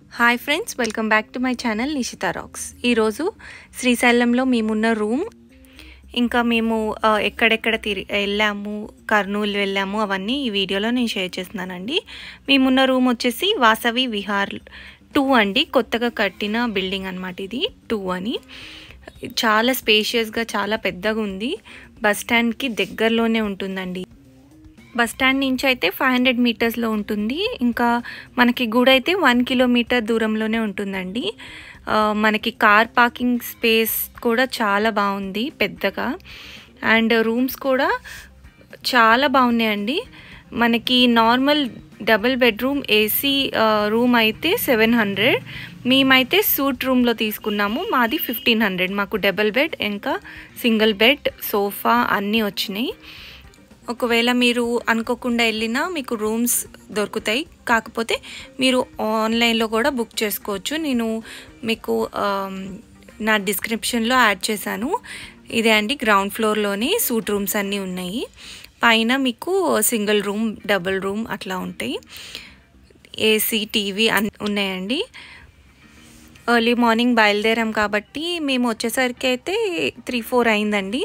hi friends welcome back to my channel Nishita rocks ఈరోజు శ్రీశైలంలో మేమున్న రూమ్ ఇంకా మేము ఆ, ఎక్కడెక్కడ తిరి వెళ్ళాము కర్నూలు వెళ్ళాము అవన్నీ ఈ వీడియోలో నేను షేర్ చేస్తున్నానండి మేమున్న రూమ్ వచ్చేసి వాసవి విహార్ టూ అండి కొత్తగా కట్టిన బిల్డింగ్ అనమాట ఇది టూ అని చాలా స్పేషియస్గా చాలా పెద్దగా ఉంది బస్ స్టాండ్కి దగ్గరలోనే ఉంటుందండి బస్ స్టాండ్ నుంచి అయితే ఫైవ్ హండ్రెడ్ మీటర్స్లో ఉంటుంది ఇంకా మనకి గుడి అయితే వన్ కిలోమీటర్ దూరంలోనే ఉంటుందండి ఆ, మనకి కార్ పార్కింగ్ స్పేస్ కూడా చాలా బాగుంది పెద్దగా అండ్ రూమ్స్ కూడా చాలా బాగున్నాయండి మనకి normal double bedroom AC room అయితే సెవెన్ హండ్రెడ్ మేమైతే సూట్ రూమ్లో తీసుకున్నాము మాది ఫిఫ్టీన్ హండ్రెడ్ మాకు డబుల్ బెడ్ ఇంకా సింగిల్ బెడ్ సోఫా అన్నీ వచ్చినాయి ఒకవేళ మీరు అనుకోకుండా వెళ్ళినా మీకు రూమ్స్ దొరుకుతాయి కాకపోతే మీరు ఆన్లైన్లో కూడా బుక్ చేసుకోవచ్చు నేను మీకు ఆమ్, నా డిస్క్రిప్షన్లో యాడ్ చేశాను ఇదే అండి గ్రౌండ్ ఫ్లోర్లోనే సూట్ రూమ్స్ అన్నీ ఉన్నాయి పైన మీకు సింగిల్ రూమ్ డబుల్ రూమ్ అట్లా ఉంటాయి ఏసీ టీవీ అన్నీ ఉన్నాయండి ఎర్లీ మార్నింగ్ బయలుదేరాం కాబట్టి మేము వచ్చేసరికి అయితే త్రీ ఫోర్ అయిందండి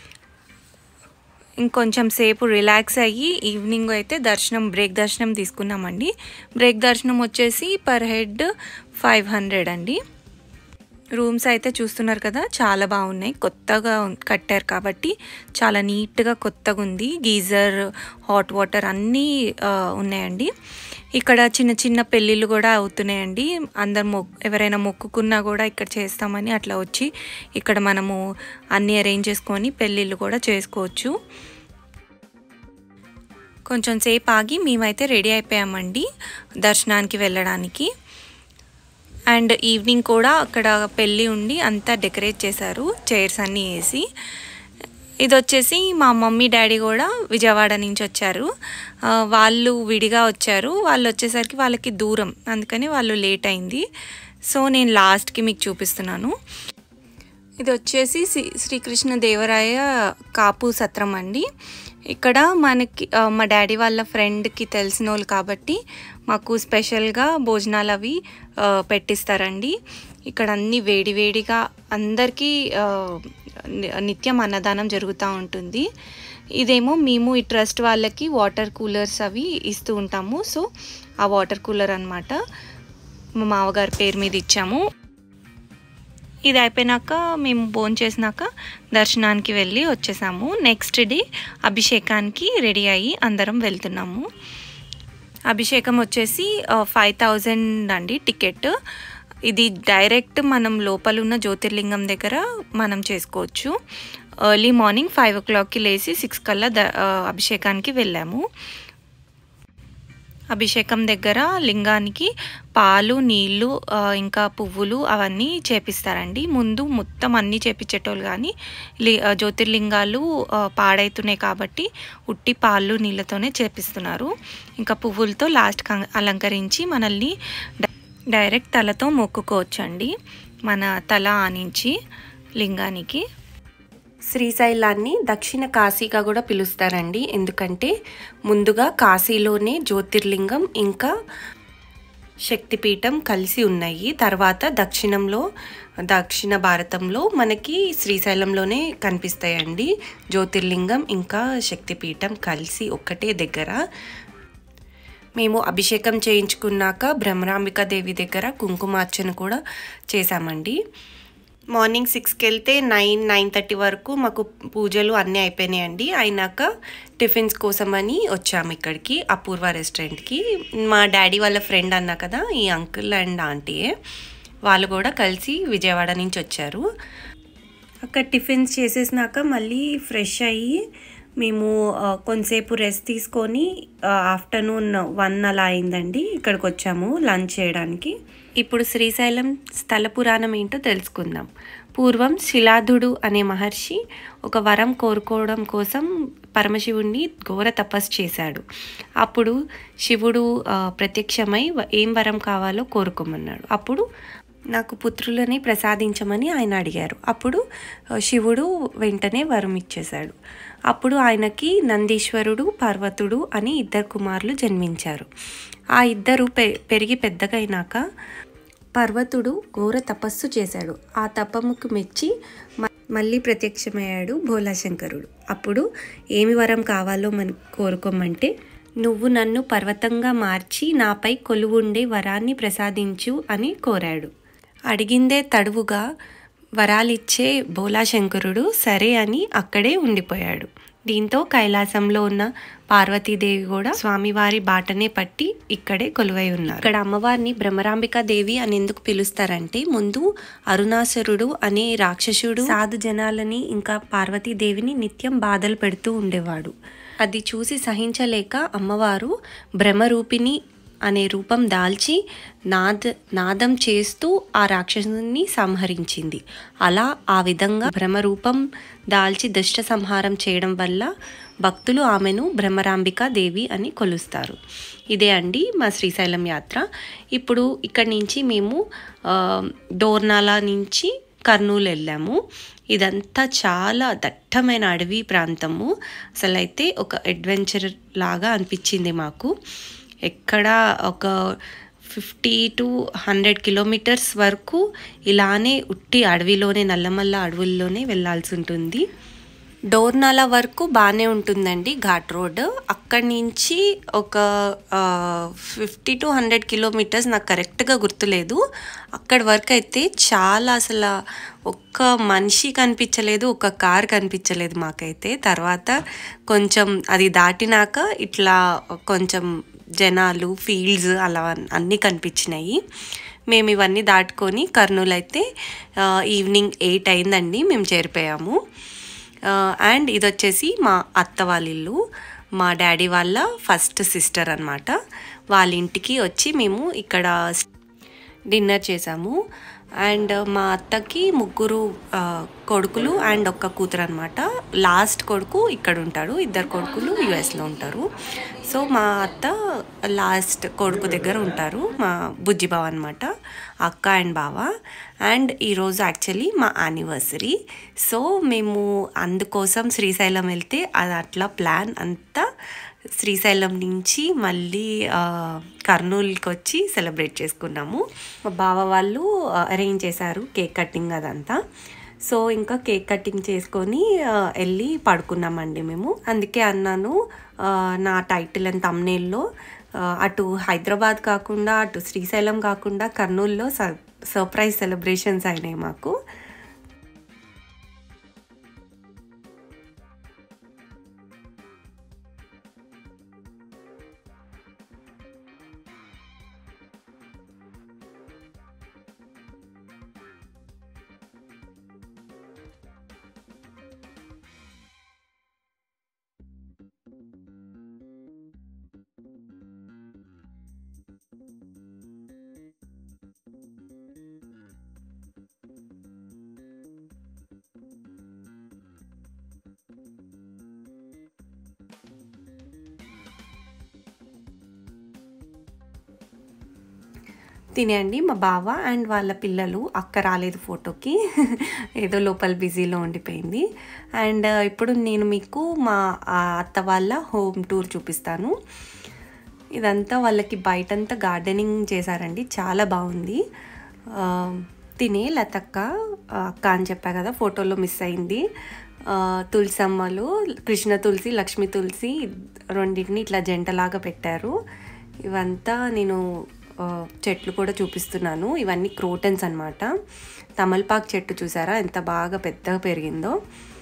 ఇంకొంచెం సేపు రిలాక్స్ అయ్యి ఈవినింగ్ అయితే దర్శనం బ్రేక్ దర్శనం తీసుకున్నామండి బ్రేక్ దర్శనం వచ్చేసి పర్ హెడ్ ఫైవ్ హండ్రెడ్ అండి రూమ్స్ అయితే చూస్తున్నారు కదా చాలా బాగున్నాయి కొత్తగా ఉన్- కట్టారు కాబట్టి చాలా నీట్గా కొత్తగా ఉంది గీజర్ హాట్ వాటర్ అన్నీ ఆ, ఉన్నాయండి ఇక్కడ చిన్న చిన్న పెళ్ళిళ్ళు కూడా అవుతున్నాయండి అందరు మొ ఎవరైనా మొక్కుకున్నా కూడా ఇక్కడ చేస్తామని అట్లా వచ్చి ఇక్కడ మనము అన్నీ అరేంజ్ చేసుకొని పెళ్ళిళ్ళు కూడా చేసుకోవచ్చు కొంచెం సేపు ఆగి మేమైతే రెడీ అయిపోయామండి దర్శనానికి వెళ్ళడానికి అండ్ ఈవినింగ్ కూడా అక్కడ పెళ్ళి ఉండి అంతా డెకరేట్ చేశారు చైర్స్ అన్నీ వేసి ఇది వచ్చేసి మా మమ్మీ డాడీ కూడా విజయవాడ నుంచి వచ్చారు ఆ, వాళ్ళు విడిగా వచ్చారు వాళ్ళు వచ్చేసరికి వాళ్ళకి దూరం అందుకని వాళ్ళు లేట్ అయింది సో నేను లాస్ట్కి మీకు చూపిస్తున్నాను ఇది వచ్చేసి శ్రీ శ్రీకృష్ణ దేవరాయ కాపు సత్రం అండి ఇక్కడ మనకి ఆ, మా డాడీ వాళ్ళ ఫ్రెండ్కి తెలిసిన వాళ్ళు కాబట్టి మాకు స్పెషల్గా భోజనాలు అవి ఆ, పెట్టిస్తారండి ఇక్కడ అన్ని వేడివేడిగా అందరికీ ఆ, ని- నిత్యం అన్నదానం జరుగుతూ ఉంటుంది ఇదేమో మేము ఈ ట్రస్ట్ వాళ్ళకి వాటర్ కూలర్స్ అవి ఇస్తూ ఉంటాము సో ఆ వాటర్ కూలర్ అన్నమాట మా మామగారి పేరు మీద ఇచ్చాము ఇది అయిపోయినాక మేము భోజనం చేసినాక దర్శనానికి వెళ్ళి వచ్చేసాము నెక్స్ట్ డే అభిషేకానికి రెడీ అయ్యి అందరం వెళ్తున్నాము అభిషేకం వచ్చేసి ఫైవ్ థౌజండ్ అండి టికెట్ ఇది డైరెక్ట్ మనం లోపల ఉన్న జ్యోతిర్లింగం దగ్గర మనం చేసుకోవచ్చు ఎర్లీ మార్నింగ్ ఫైవ్ ఓ క్లాక్కి లేచి సిక్స్ కల్లా ద ఆ, అభిషేకానికి వెళ్ళాము అభిషేకం దగ్గర లింగానికి పాలు నీళ్ళు ఆ, ఇంకా పువ్వులు అవన్నీ చేపిస్తారండి ముందు మొత్తం అన్నీ చేపించేటోళ్ళు కానీ లి ఆ, జ్యోతిర్లింగాలు ఆ, పాడైతున్నాయి కాబట్టి ఉట్టి పాలు నీళ్ళతోనే చేపిస్తున్నారు ఇంకా పువ్వులతో లాస్ట్ అలంకరించి మనల్ని డై- డైరెక్ట్ తలతో మొక్కుకోవచ్చండి మన తల ఆనించి లింగానికి శ్రీశైలాన్ని దక్షిణ కాశీగా కూడా పిలుస్తారండి ఎందుకంటే ముందుగా కాశీలోనే జ్యోతిర్లింగం ఇంకా శక్తిపీఠం కలిసి ఉన్నాయి తర్వాత దక్షిణంలో దక్షిణ భారతంలో మనకి శ్రీశైలంలోనే కనిపిస్తాయండి జ్యోతిర్లింగం ఇంకా శక్తిపీఠం కలిసి ఒక్కటే దగ్గర మేము అభిషేకం చేయించుకున్నాక బ్రహ్మరాంబిక దేవి దగ్గర కుంకుమార్చన కూడా చేశామండి మార్నింగ్ సిక్స్కి వెళ్తే నైన్ నైన్ థర్టీ వరకు మాకు పూజలు అన్నీ అయిపోయినాయండి అయినాక టిఫిన్స్ కోసమని వచ్చాము ఇక్కడికి అపూర్వ రెస్టారెంట్కి మా డాడీ వాళ్ళ ఫ్రెండ్ అన్నా కదా ఈ అంకుల్ అండ్ ఆంటీయే వాళ్ళు కూడా కలిసి విజయవాడ నుంచి వచ్చారు అక్కడ టిఫిన్స్ చేసేసినాక మళ్ళీ ఫ్రెష్ అయ్యి మేము ఆ, కొంతసేపు రెస్ట్ తీసుకొని ఆఫ్టర్నూన్ వన్ అలా అయిందండి ఇక్కడికి వచ్చాము లంచ్ చేయడానికి ఇప్పుడు శ్రీశైలం స్థల పురాణం ఏంటో తెలుసుకుందాం పూర్వం శిలాధుడు అనే మహర్షి ఒక వరం కోరుకోవడం కోసం పరమశివుణ్ణి ఘోర తపస్సు చేశాడు అప్పుడు శివుడు ఆ, ప్రత్యక్షమై వ- ఏం వరం కావాలో కోరుకోమన్నాడు అప్పుడు నాకు పుత్రులని ప్రసాదించమని ఆయన అడిగారు అప్పుడు ఆ, శివుడు వెంటనే వరం ఇచ్చేశాడు అప్పుడు ఆయనకి నందీశ్వరుడు పర్వతుడు అని ఇద్దరు కుమారులు జన్మించారు ఆ ఇద్దరు పె పెరిగి పెద్దగైనాక పర్వతుడు ఘోర తపస్సు చేశాడు ఆ తపముకు మెచ్చి మ- మళ్ళీ ప్రత్యక్షమయ్యాడు భోలాశంకరుడు అప్పుడు ఏమి వరం కావాలో మనం కోరుకోమంటే నువ్వు నన్ను పర్వతంగా మార్చి నాపై కొలువుండే వరాన్ని ప్రసాదించు అని కోరాడు అడిగిందే తడువుగా వరాలిచ్చే భోలాశంకరుడు సరే అని అక్కడే ఉండిపోయాడు దీంతో కైలాసంలో ఉన్న పార్వతీదేవి కూడా స్వామివారి బాటనే పట్టి ఇక్కడే కొలువై ఉన్నారు ఇక్కడ అమ్మవారిని భ్రమరాంబికా దేవి అని ఎందుకు పిలుస్తారంటే ముందు అరుణాసురుడు అనే రాక్షసుడు సాధు జనాలని ఇంకా పార్వతీదేవిని నిత్యం బాధలు పెడుతూ ఉండేవాడు అది చూసి సహించలేక అమ్మవారు భ్రమరూపిణి అనే రూపం దాల్చి నాద నాదం చేస్తూ ఆ రాక్షసుని సంహరించింది అలా ఆ విధంగా భ్రమరూపం దాల్చి దుష్ట సంహారం చేయడం వల్ల భక్తులు ఆమెను భ్రమరాంబికా దేవి అని కొలుస్తారు ఇదే అండి మా శ్రీశైలం యాత్ర ఇప్పుడు ఇక్కడి నుంచి మేము ఆ, డోర్నాల నుంచి కర్నూలు వెళ్ళాము ఇదంతా చాలా దట్టమైన అడవి ప్రాంతము అసలు అయితే ఒక అడ్వెంచర్ లాగా అనిపించింది మాకు ఎక్కడ ఒక ఫిఫ్టీ టు హండ్రెడ్ కిలోమీటర్స్ వరకు ఇలానే ఉట్టి అడవిలోనే నల్లమల్ల అడవుల్లోనే వెళ్ళాల్సి ఉంటుంది డోర్నాల వరకు బాగానే ఉంటుందండి ఘాట్ రోడ్ అక్కడి నుంచి ఒక ఫిఫ్టీ టు హండ్రెడ్ కిలోమీటర్స్ నాకు కరెక్ట్గా గుర్తులేదు అక్కడి వరకు అయితే చాలా అసలు ఒక్క మనిషి కనిపించలేదు ఒక కార్ కనిపించలేదు మాకైతే తర్వాత కొంచెం అది దాటినాక ఇట్లా కొంచెం జనాలు ఫీల్డ్స్ అలా అన్నీ కనిపించినాయి మేము ఇవన్నీ దాటుకొని కర్నూలు అయితే ఆ, ఈవినింగ్ ఎయిట్ అయిందండి మేము చేరిపోయాము అండ్ ఇది వచ్చేసి మా అత్త వాళ్ళ ఇల్లు మా డాడీ వాళ్ళ ఫస్ట్ సిస్టర్ అనమాట వాళ్ళ ఇంటికి వచ్చి మేము ఇక్కడ డిన్నర్ చేసాము అండ్ మా అత్తకి ముగ్గురు ఆ, కొడుకులు అండ్ ఒక్క కూతురు అనమాట లాస్ట్ కొడుకు ఇక్కడ ఉంటాడు ఇద్దరు కొడుకులు యుఎస్లో ఉంటారు సో మా అత్త లాస్ట్ కొడుకు దగ్గర ఉంటారు మా బుజ్జి బావ అనమాట అక్క అండ్ బావ అండ్ ఈరోజు యాక్చువల్లీ మా యానివర్సరీ సో మేము అందుకోసం శ్రీశైలం వెళ్తే అది అట్లా ప్లాన్ అంతా శ్రీశైలం నుంచి మళ్ళీ ఆ, కర్నూలుకి వచ్చి సెలబ్రేట్ చేసుకున్నాము మా బావ వాళ్ళు అరేంజ్ చేశారు కేక్ కటింగ్ అదంతా సో ఇంకా కేక్ కటింగ్ చేసుకొని ఆ, వెళ్ళి పడుకున్నామండి మేము అందుకే అన్నాను ఆ, నా టైటిల్ అండ్ తమ్నేల్లో అటు హైదరాబాద్ కాకుండా అటు శ్రీశైలం కాకుండా కర్నూలులో సర్ సర్ప్రైజ్ సెలబ్రేషన్స్ అయినాయి మాకు తినేయండి మా బావ అండ్ వాళ్ళ పిల్లలు అక్క రాలేదు ఫోటోకి ఏదో లోపల బిజీలో ఉండిపోయింది అండ్ ఇప్పుడు నేను మీకు మా ఆ, అత్త వాళ్ళ హోమ్ టూర్ చూపిస్తాను ఇదంతా వాళ్ళకి బయటంతా గార్డెనింగ్ చేశారండి చాలా బాగుంది ఆ, తినే లతక్క ఆ, అక్క అని చెప్పా కదా ఫోటోలో మిస్ అయింది ఆ, తులసమ్మలు కృష్ణ తులసి లక్ష్మీ తులసి రెండింటిని ఇట్లా జంటలాగా పెట్టారు ఇవంతా నేను ఆ, చెట్లు కూడా చూపిస్తున్నాను ఇవన్నీ క్రోటన్స్ అన్నమాట తమలపాకు చెట్టు చూసారా ఎంత బాగా పెద్దగా పెరిగిందో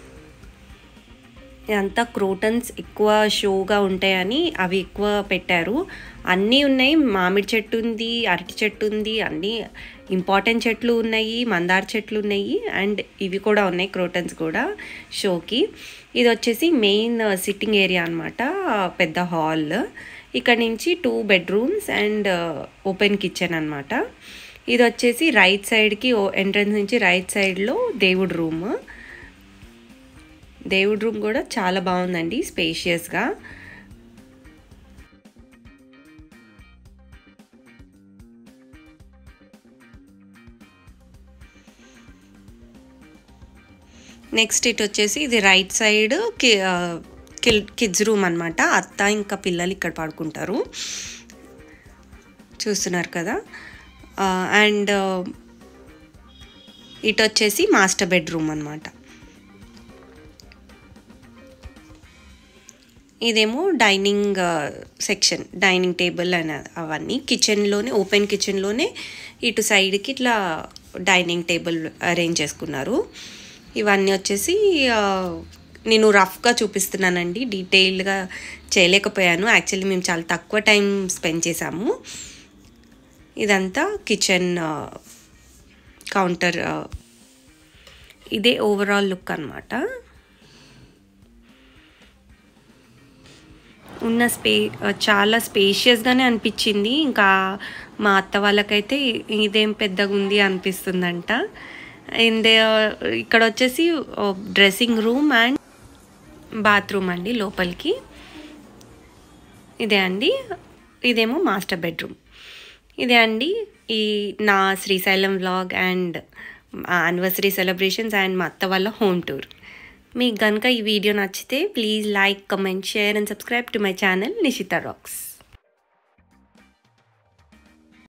ఇదంతా క్రోటన్స్ ఎక్కువ షోగా ఉంటాయని అవి ఎక్కువ పెట్టారు అన్నీ ఉన్నాయి మామిడి చెట్టు ఉంది అరటి చెట్టు ఉంది అన్నీ ఇంపార్టెంట్ చెట్లు ఉన్నాయి మందార చెట్లు ఉన్నాయి అండ్ ఇవి కూడా ఉన్నాయి క్రోటన్స్ కూడా షోకి ఇది వచ్చేసి మెయిన్ సిట్టింగ్ ఏరియా అనమాట పెద్ద హాల్ ఇక్కడ నుంచి two bedrooms and open kitchen అనమాట ఇది వచ్చేసి రైట్ సైడ్కి ఎంట్రన్స్ నుంచి రైట్ సైడ్లో దేవుడు రూమ్ దేవుడి రూమ్ కూడా చాలా బాగుందండి స్పేషియస్గా నెక్స్ట్ ఇటు వచ్చేసి ఇది రైట్ సైడ్ కి కిడ్స్ రూమ్ అనమాట అత్త ఇంకా పిల్లలు ఇక్కడ పడుకుంటారు చూస్తున్నారు కదా అండ్ ఇటు వచ్చేసి మాస్టర్ బెడ్రూమ్ అనమాట ఇదేమో డైనింగ్ సెక్షన్ డైనింగ్ టేబుల్ అని అవన్నీ కిచెన్లోనే ఓపెన్ కిచెన్లోనే ఇటు సైడ్కి ఇట్లా డైనింగ్ టేబుల్ అరేంజ్ చేసుకున్నారు ఇవన్నీ వచ్చేసి ఆ, నేను రఫ్గా చూపిస్తున్నానండి డీటెయిల్డ్గా చేయలేకపోయాను యాక్చువల్లీ మేము చాలా తక్కువ టైం స్పెండ్ చేసాము ఇదంతా కిచెన్ కౌంటర్ ఇదే ఓవరాల్ లుక్ అనమాట ఉన్న స్పే చాలా స్పేషియస్గానే అనిపించింది ఇంకా మా అత్త వాళ్ళకైతే ఇదేం పెద్దగా ఉంది అనిపిస్తుందంట అండ్ ఇక్కడ వచ్చేసి డ్రెస్సింగ్ రూమ్ అండ్ బాత్రూమ్ అండి లోపలికి ఇదే అండి ఇదేమో మాస్టర్ బెడ్రూమ్ ఇదే అండి ఈ నా Srisailam vlog and anniversary celebrations and మా అత్త వాళ్ళ హోమ్ టూర్ మీకు కనుక ఈ వీడియో నచ్చితే please like comment share and subscribe to my channel Nishita racks